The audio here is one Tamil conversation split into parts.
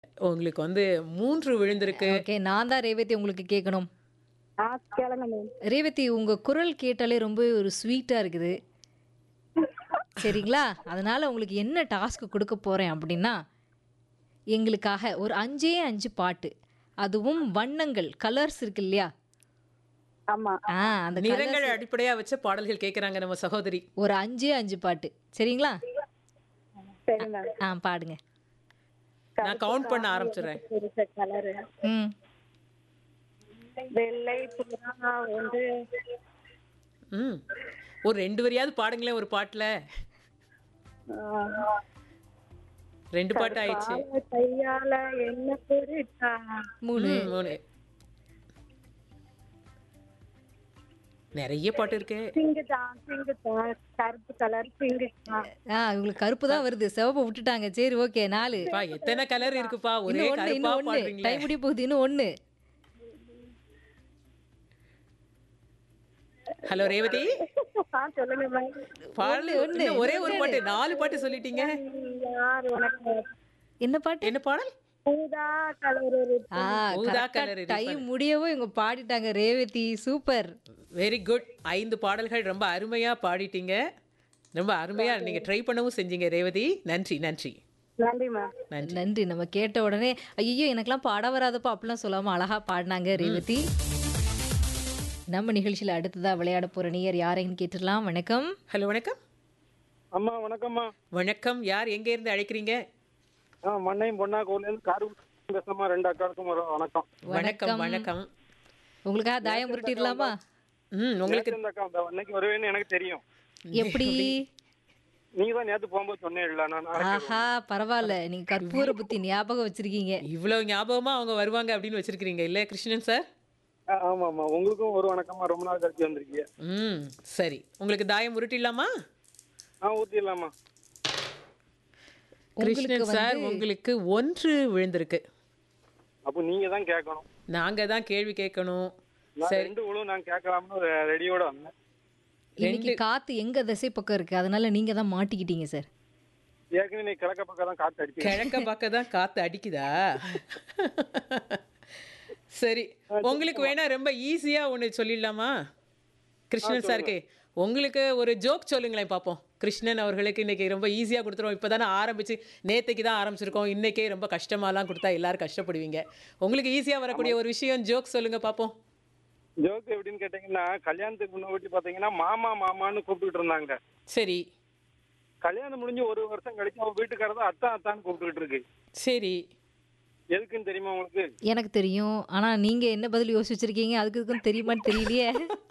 உங்களுக்கு வந்து 3 விழுந்திருக்கு. ஓகே. நான் தான் ரேவதி உங்களுக்கு கேட்கணும். ஆ கேளுங்க மேம். ரேவதி உங்க குரல் கேட்டாலே ரொம்ப ஒரு ஸ்வீட்டா இருக்குது. சரிங்களா? அதனால உங்களுக்கு என்ன டாஸ்க் குடுக்க போறேன் அப்படின்னா, எங்களுக்காக ஒரு 5ஏ 5 பாட்டு. அதுவும் வண்ணங்கள், கலர்ஸ் இருக்கு இல்லையா? ஆமா. ஆ அந்த நிறங்கள் கலர்ஸ் அடிப்படையா வச்ச பாடல்கள் கேட்கறாங்க நம்ம சகோதரி. ஒரு 5ஏ 5 பாட்டு. சரிங்களா? சரி மேம். ஆ பாடுங்க. நான் கவுண்ட் பண்ண ஆரம்பிச்சுறேன். இருக்க கலரு. ம். வெள்ளை புறா வந்து ம். ஒரு 2 வரியாவது பாடுங்களேன் ஒரு பாட்டுல. ஆ, 2 பாட்டு ஆயிடுச்சு. பால கையால என்ன பொறிட்டா 3 ம், 3. நிறைய பாட்டு இருக்கு. சிங்குதா சிங்குதா கருப்பு கலர் சிங்குதா ஆ உங்களுக்கு கருப்பு தான் வருது. சிவப்பு விட்டுட்டாங்க. சரி ஓகே 4 பா எத்தனை கலர் இருக்குப்பா ஒரே இன்னும் ஒண்ணு கருப்பா இன்னும் ஒண்ணு பாடுறீங்களே. டைம் முடிய போகுது இன்னும் ஒண்ணு ஹலோ ரேவதி ஆ சொல்லுங்க மேம். பாடல் ஒண்ணு, இன்னும் ஒரே இன்னும் ஒரு பாட்டு நாலு பாட்டு சொல்லிட்டீங்க. யார் உனக்கு என்ன பாட்டு என்ன பாடல்? ஊதா கலர் இருக்கு ஆ ஊதா கரெக்டா கலர் டைம் முடியவும் இவங்க பாடிட்டாங்க ரேவதி சூப்பர் வெரி குட் ஐந்து பாடல்கள் ரொம்ப அருமையா பாடிட்டீங்க. ரொம்ப அருமையா நீங்க ட்ரை பண்ணவும் செஞ்சீங்க ரேவதி. நன்றி நன்றி நன்றி மேம். நன்றி. நன்றி நம்ம கேட்ட உடனே ஐயோ எனக்கெல்லாம் பாட வராதப்பா அப்படிலாம் சொல்லாம அழகா பாடினாங்க ரேவதி நம்ம நிகழ்ச்சியில அடுத்ததா விளையாட போற நீயர் யாரைன்னு கேட்டுடலாம் வணக்கம் ஹலோ வணக்கம். அம்மா வணக்கம்மா வணக்கம் யார் எங்க இருந்து அழைக்கிறீங்க? ஆ மண்ணையும் பொண்ணா கோர்லேருந்து காரு பேசுறமா ரெண்டு அக்காவுக்கும் ஒரு வணக்கம் வணக்கம் வணக்கம். உங்களுக்காக தாயம் உருட்டிடலாமா ம் உங்களுக்கு நேத்து இந்த அக்கா இந்த அன்னைக்கு வருவேன்னு எனக்கு தெரியும் எப்படி நீங்க தான் நேத்து போகும்போது சொன்னேன்ல நான் நாளைக்கு ஆஹா பரவாயில்ல நீங்க கற்பூர புத்தி ஞாபகம் வச்சிருக்கீங்க இவ்வளவு ஞாபகமா அவங்க வருவாங்க அப்படின்னு வச்சிருக்கீங்க இல்ல கிருஷ்ணன் சார்? ஆ, ஆமா ஆமா உங்களுக்கும் ஒரு வணக்கம்மா ரொம்ப நாள் கழிச்சு வந்திருக்கீங்க ம் சரி உங்களுக்கு தாயம் உருட்டிடலாமா? ஆ ஊத்திடலாமா கிருஷ்ணன் சார் உங்களுக்கு ஒன்று விழுந்திருக்கு. அப்போ நீங்க தான் கேட்கணும் நாங்க தான் கேள்வி கேட்கணும். நான் ரெண்டு உழவு நான் கேட்கலாம்னு ரெடியோட வந்தேன் இன்னைக்கு காத்து எங்க திசை பக்கம் இருக்கு அதனால நீங்க தான் மாட்டிக்கிட்டீங்க சார் ஏற்கனவே நீ கிழக்க பக்கம் தான் காத்து அடிச்சு கிழக்க பக்கம் தான் காத்து அடிக்குதா? சரி உங்களுக்கு வேணா ரொம்ப ஈஸியா ஒண்ணு சொல்லிடலாமா? கிருஷ்ணன் சாருக்கு உங்களுக்கு ஒரு ஜோக் சொல்லுங்களேன் பாப்போம். கிருஷ்ணன் அவர்களுக்கு இன்னைக்கு ரொம்ப ஈஸியா கொடுத்துருவோம். இப்பதானே ஆரம்பிச்சு நேத்தைக்கு தான் ஆரம்பிச்சிருக்கோம். இன்னைக்கே ரொம்ப கஷ்டமாலாம் கொடுத்தா எல்லாரும் கஷ்டப்படுவீங்க. உங்களுக்கு ஈஸியா வரக்கூடிய ஒரு விஷயம் ஜோக் சொல்லுங்க பாப்போம். ஜோக்கு எப்படின்னு கேட்டீங்கன்னா கல்யாணத்துக்கு முன்னாடி பாத்தீங்கன்னா மாமா மாமான்னு கூப்பிட்டுட்டு இருந்தாங்க சரி கல்யாணம் முடிஞ்சு ஒரு வருஷம் கழிச்சு அவன் வீட்டுக்காரதான் அத்தா அத்தான்னு கூப்பிட்டுக்கிட்டு இருக்கு சரி எதுக்குன்னு தெரியுமா உங்களுக்கு எனக்கு தெரியும் ஆனா நீங்க என்ன பதில் யோசிச்சு வச்சிருக்கீங்க அதுக்கு இதுக்கும் தெரியுமான்னு தெரியலையே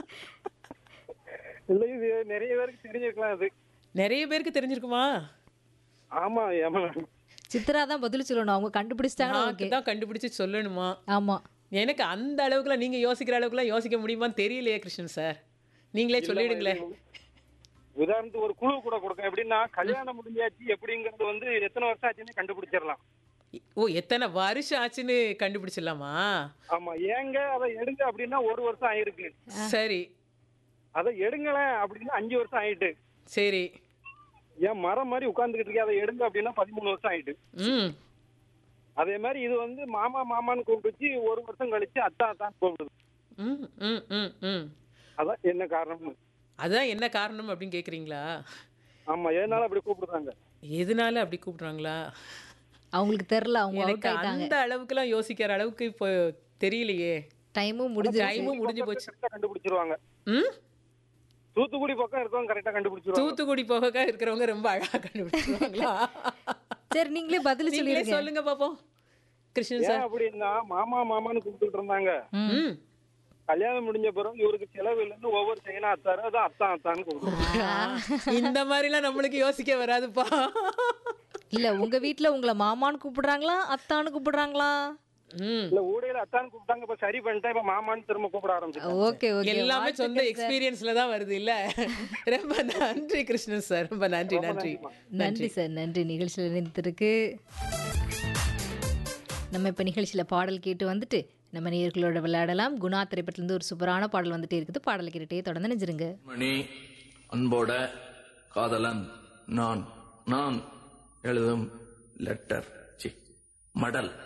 இல்ல இது நிறைய பேருக்கு தெரிஞ்சிருக்கலாம் அது நிறைய பேருக்கு தெரிஞ்சிருக்குமா? ஆமா ஏமா சித்ரா தான் பதில் சொல்லணும் அவங்க கண்டுபிடிச்சிட்டாங்கன்னா ஓகே நான் தான் கண்டுபிடிச்சு சொல்லணுமா? ஆமா எனக்கு அந்த அளவுக்குலாம் நீங்க யோசிக்கிற அளவுக்குலாம் யோசிக்க முடியுமான்னு தெரியலையே கிருஷ்ணன் சார். நீங்களே சொல்லிடுங்களேன். உதாரணத்துக்கு ஒரு குழு கூட கொடுக்கும் எப்படின்னா கல்யாணம் முடிஞ்சாச்சு எப்படிங்கறது வந்து எத்தனை வருஷம் ஆச்சுன்னு கண்டுபிடிச்சிடலாம் ஓ எத்தனை வருஷம் ஆச்சுன்னு கண்டுபிடிச்சிடலாமா? ஆமா ஏங்க அதை எடுங்க அப்படின்னா ஒரு வருஷம் ஆயிருக்கு சரி அதை எடுங்களேன் அப்படின்னா அஞ்சு வருஷம் ஆயிட்டு சரி ஏன் மரம் மாதிரி உட்கார்ந்துகிட்டு இருக்கே அதை எடுங்க அப்படின்னா பதிமூணு வருஷம் ஆயிட்டு ம் அதே மாதிரி இது வந்து மாமா மாமான்னு கூப்பிட்டுச்சு ஒரு வருஷம் கழிச்சு அத்தா அத்தான் கூப்பிடுது ம் ம் ம் ம் அதான் என்ன காரணம்னு அதான் என்ன காரணம் அப்படின்னு கேக்குறீங்களா? ஆமா எதனால அப்படி கூப்பிடுறாங்க எதனால அப்படி கூப்பிடுறாங்களா? அவங்களுக்கு தெரியல அவங்க அவுட் எனக்கு ஆயிட்டாங்க அந்த அளவுக்குலாம் யோசிக்கிற அளவுக்கு இப்போ தெரியலையே. டைமும் முடிஞ்சு டைமும் முடிஞ்சு போச்சு. கரெக்டா கண்டுபிடிச்சிருவாங்க ம் தூத்துக்குடி பக்கம் இருக்கவங்க கரெக்டா கண்டுபிடிச்சிருவாங்க தூத்துக்குடி போக இருக்கிறவங்க ரொம்ப அழகா கண்டுபிடிச்சிருவாங்களா? சரி நீங்களே பதில் நீங்களே சொல்லிடுங்க சொல்லுங்க பாப்போம். கிருஷ்ணன் சார். ஏன் அப்படின்னா மாமா மாமான்னு கூப்பிட்டுட்டு இருந்தாங்க ம் கல்யாணம் முடிஞ்ச பிறகு இவருக்கு செலவு இல்லைன்னு ஒவ்வொரு செயினா அத்தாரு அதான் அத்தான் அத்தான்னு கூப்பிடுறாங்க இந்த மாதிரிலாம் நம்மளுக்கு யோசிக்க வராதுப்பா. இல்ல உங்க வீட்ல உங்களை மாமான்னு கூப்பிடுறாங்களா அத்தான்னு கூப்பிடுறாங்களா ம் இல்ல ஊடையில அத்தான்னு கூப்பிட்டாங்க இப்ப சரி பண்ணிட்டேன் இப்ப மாமான்னு திரும்ப கூப்பிட ஆரம்பிச்சு ஓகே ஓகே எல்லாமே சொந்த எக்ஸ்பீரியன்ஸ்ல தான் வருது இல்ல ரொம்ப நன்றி கிருஷ்ணன் சார் ரொம்ப நன்றி நன்றி நன்றி சார் நன்றி நிகழ்ச்சியில் இணைந்திருக்கு நம்ம இப்போ நிகழ்ச்சியில் பாடல் கேட்டு வந்துட்டு நம்ம நேயர்களோட விளையாடலாம் குணா திரைப்படத்துலேருந்து ஒரு சூப்பரான பாடல் வந்துட்டே இருக்குது பாடல் கேட்டுட்டே தொடர்ந்து நினைச்சிருங்க மணி அன்போட காதலன் நான் நான் எழுதும் லெட்டர் சி மடல்